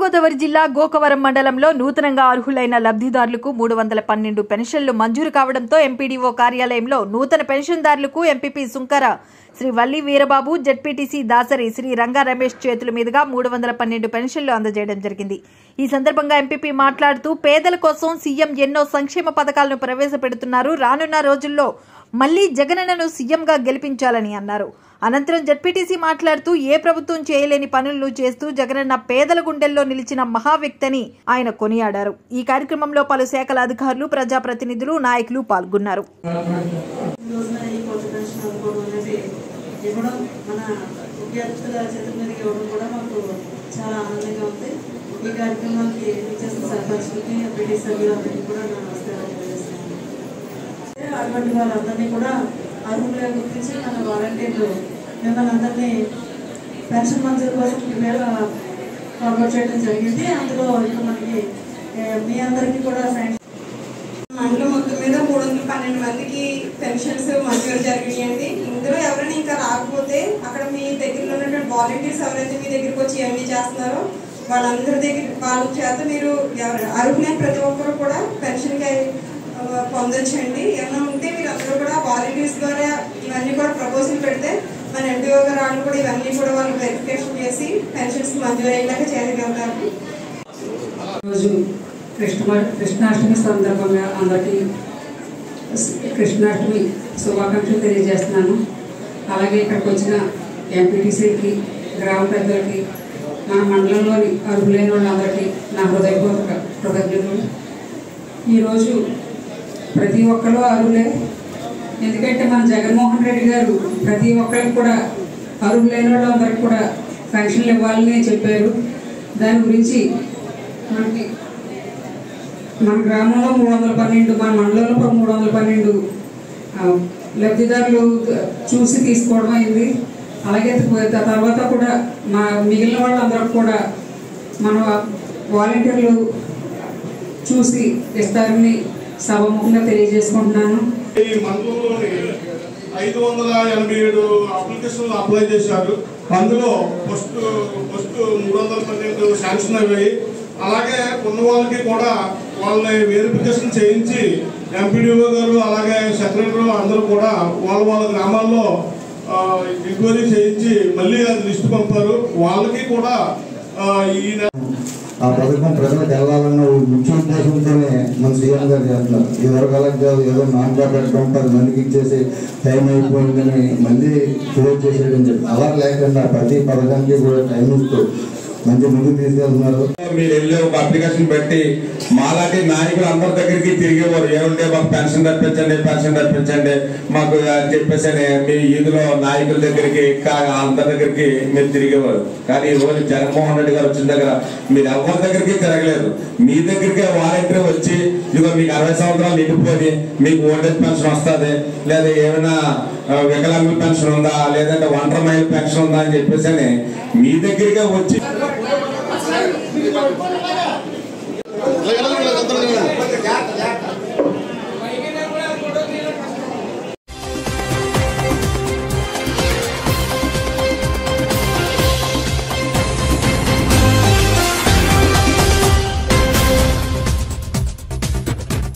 తూర్పుగోదావరి జిల్లా గోకవరం మండలంలో నూతనంగా అర్హులైన లబ్ధిదారులకు మూడు వందల పన్నెండు పెన్షన్లు మంజూరు కావడంతో ఎంపీడీఓ కార్యాలయంలో నూతన పెన్షన్దారులకు ఎంపీపీ సుంకర శ్రీ వల్లి వీరబాబు జడ్పీటీసీ దాసరి శ్రీ రంగా రమేష్ చేతుల మీదుగా మూడు వందల పన్నెండు పెన్షన్లు అందజేయడం జరిగింది ఈ సందర్భంగా ఎంపీపీ మాట్లాడుతూ పేదల కోసం సీఎం ఎన్నో సంక్షేమ పథకాలను ప్రవేశపెడుతున్నారు రానున్న రోజుల్లో మళ్లీ జగనన్నను సీఎంగా గెలిపించాలని అన్నారు అనంతరం జడ్పీటీసీ మాట్లాడుతూ ఏ ప్రభుత్వం చేయలేని పనులను చేస్తూ జగనన్న పేదల గుండెల్లో నిలిచిన మహా వ్యక్తని ఆయన కొనియాడారు ఈ కార్యక్రమంలో పలు శాఖల అధికారులు ప్రజాప్రతినిధులు నాయకులు పాల్గొన్నారు ఈ రోజున ఈ కొత్త పెన్షన్ అందుకోవడం అనేది ఇవ్వడం మన విద్యార్థుల చేతుల మీదకి ఇవ్వడం కూడా మాకు చాలా ఆనందంగా ఉంది ఈ కార్యక్రమానికి చేసిన సర్పంచులకి ఎంపీటీ సభ్యులందరికీ కూడా నా నమస్కారాలు తెలియజేస్తున్నాను అటువంటి వాళ్ళందరినీ కూడా అర్హులుగా గుర్తించి మన వాలంటీర్లు మిమ్మల్ని అందరినీ పెన్షన్ మంజూరు కోసం ఈవేళ ఫార్వర్డ్ చేయడం జరిగింది అందులో ఇప్పుడు మనకి ఏ, మీ అందరికీ కూడా సైన్స్ మండలం మొత్తం మీద మూడు వందల పన్నెండు మందికి పెన్షన్స్ మంజూరు జరిగినాయండి ఇందులో ఎవరైనా ఇంకా రాకపోతే అక్కడ మీ దగ్గర ఉన్నటువంటి వాలంటీర్స్ ఎవరైతే మీ దగ్గరికి వచ్చి ఇవన్నీ చేస్తున్నారో వాళ్ళందరి దగ్గర వాళ్ళ చేత మీరు ఎవరు అర్హులైన ప్రతి ఒక్కరు కూడా పెన్షన్కి ఆ, పొందొచ్చండి ఏమైనా ఉంటే మీరు అందరూ కూడా వాలంటీర్స్ ద్వారా ఇవన్నీ కూడా ప్రపోజల్ పెడితే మన ఎంపీఓ గారు వాళ్ళు కూడా ఇవన్నీ కూడా వాళ్ళు వెరిఫికేషన్ చేసి పెన్షన్స్ మంజూరు అయ్యేలాగా చేయగలుగుతారు రోజు కృష్ణ కృష్ణాష్టమి సందర్భంగా అందరికీ కృష్ణాష్టమి శుభాకాంక్షలు తెలియజేస్తున్నాను అలాగే ఇక్కడికి వచ్చిన ఎంపీటీసీకి గ్రామ పెద్దలకి మన మండలంలోని అర్హులైన వాళ్ళందరికీ నా హృదయపూర్వక కృతజ్ఞతలు ఈరోజు ప్రతి ఒక్కరు అర్హులే ఎందుకంటే మన జగన్మోహన్ రెడ్డి గారు ప్రతి ఒక్కరికి కూడా అర్హులైన వాళ్ళందరికీ కూడా పెన్షన్లు ఇవ్వాలని చెప్పారు దాని గురించి మనకి మన గ్రామంలో మూడు వందల పన్నెండు మన మండలంలో కూడా మూడు వందల పన్నెండు ఆ, లబ్ధిదారులు చూసి తీసుకోవడం అయింది అలాగే త- తర్వాత కూడా మా మిగిలిన వాళ్ళందరూ కూడా మన వాలంటీర్లు చూసి ఇస్తారని సభముఖంగా తెలియజేసుకుంటున్నాను ఈ మండలంలోని ఐదు వందల ఎనభై ఏడు అప్లికేషన్లు అప్లై చేశారు అందులో ఫస్ట్ ఫస్ట్ మూడు వందల పన్నెండు శాంక్షన్ అయ్యాయి అలాగే ఉన్న వాళ్ళకి కూడా వాళ్ళని వెరిఫికేషన్ చేయించి ఎంపీడీఓ గారు అలాగే సెక్రటరీ అందరూ కూడా వాళ్ళ వాళ్ళ గ్రామాల్లో ఎంక్వైరీ చేయించి మళ్ళీ అది లిస్ట్ పంపారు వాళ్ళకి కూడా ఆ, ఈ నెల ఆ పథకం ప్రజలకు వెళ్ళాలన్న ఒక ముఖ్య ఉద్దేశంతోనే మన సీఎం గారు చేస్తున్నారు ఇదివరకు అలా కాదు ఏదో నాన్ పెట్టడం పది మందికి ఇచ్చేసి టైం అయిపోయిందని మళ్ళీ క్లోజ్ చేసేయడం చెప్పి అలా లేకుండా ప్రతి పథకానికి కూడా టైం ఇస్తూ మంచి ముందుకు తీసుకెళ్తున్నారు మీరు వెళ్ళి ఒక అప్లికేషన్ పెట్టి మాలాంటి నాయకులు అందరి దగ్గరికి తిరిగేవారు ఏముంటే మాకు పెన్షన్ రప్పించండి పెన్షన్ రప్పించండి మాకు అని చెప్పేసి అని మీ ఈదులో నాయకుల దగ్గరికి కా- అందరి దగ్గరికి మీరు తిరిగేవారు కానీ ఈ రోజు జగన్మోహన్ రెడ్డి గారు వచ్చిన దగ్గర మీరు ఎవరి దగ్గరికి తిరగలేదు మీ దగ్గరికి వాలంటీర్ వచ్చి ఇదిగో మీకు అరవై సంవత్సరాలు నిండిపోయి మీకు ఓల్డేజ్ పెన్షన్ వస్తుంది లేదా ఏమైనా ఆ, వికలాంగుల పెన్షన్ ఉందా లేదంటే ఒంటరి మహిళ పెన్షన్ ఉందా అని చెప్పేసి అని మీ దగ్గరికే వచ్చి